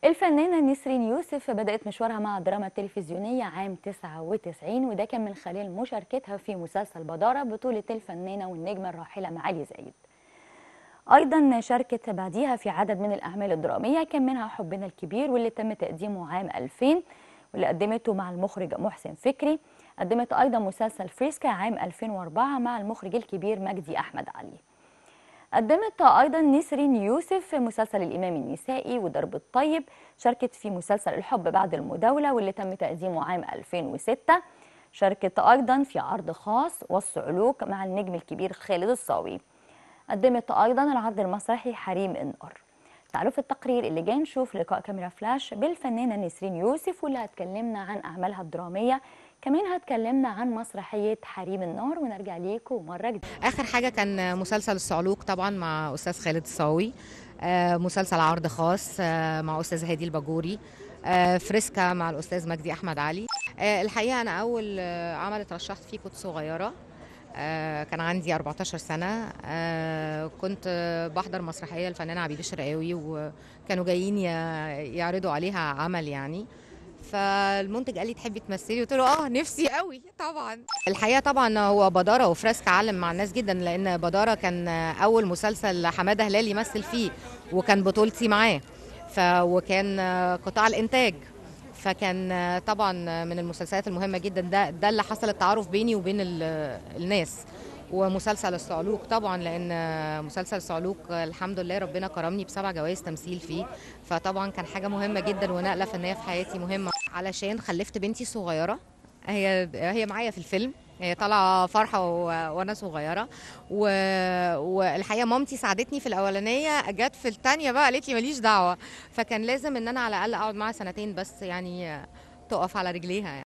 الفنانة نسرين يوسف بدأت مشوارها مع الدراما التلفزيونية عام 99 وده كان من خلال مشاركتها في مسلسل بدارة بطولة الفنانة والنجمة الراحلة معالي زايد أيضا شاركت بعديها في عدد من الأعمال الدرامية كان منها حبنا الكبير واللي تم تقديمه عام 2000 واللي قدمته مع المخرج محسن فكري قدمت أيضا مسلسل فريسكا عام 2004 مع المخرج الكبير مجدي أحمد علي قدمت أيضا نسرين يوسف في مسلسل الإمام النسائي ودرب الطيب شاركت في مسلسل الحب بعد المداولة واللي تم تقديمه عام 2006 شاركت أيضا في عرض خاص والصعلوك مع النجم الكبير خالد الصاوي قدمت أيضا العرض المسرحي حريم النار تعالوا في التقرير اللي جاي نشوف لقاء كاميرا فلاش بالفنانة نسرين يوسف واللي هتكلمنا عن أعمالها الدرامية كمان هتكلمنا عن مسرحية حريم النار ونرجع ليكم مرة جديدة اخر حاجه كان مسلسل الصعلوك طبعا مع استاذ خالد الصاوي آه، مسلسل عرض خاص آه، مع استاذ هادي الباجوري آه، فريسكا مع الاستاذ مجدي احمد علي آه، الحقيقه انا اول آه، عمل اترشحت فيه كنت صغيره آه، كان عندي 14 سنه آه، كنت آه، بحضر مسرحيه الفنانه عبيد الشرقاوي وكانوا جايين ي- يعرضوا عليها عمل يعني فالمنتج قال لي تحبي تمثلي قلت له اه نفسي قوي طبعا الحقيقه طبعا هو بداره وفريسكا علم مع الناس جدا لان بداره كان اول مسلسل حماده هلال يمثل فيه وكان بطولتي معاه ف وكان قطاع الانتاج فكان طبعا من المسلسلات المهمه جدا ده ده اللي حصل التعارف بيني وبين ال- الناس ومسلسل الصعلوك طبعا لان مسلسل الصعلوك الحمد لله ربنا كرمني بسبع جوائز تمثيل فيه فطبعا كان حاجه مهمه جدا ونقله فنيه في حياتي مهمه علشان خلفت بنتي صغيره هي هي معايا في الفيلم هي طالعه فرحه و... وانا صغيره و... والحقيقه مامتي ساعدتني في الاولانيه جت في الثانيه بقى قالت لي ماليش دعوه فكان لازم ان انا على الاقل اقعد معاها سنتين بس يعني تقف على رجليها يعني.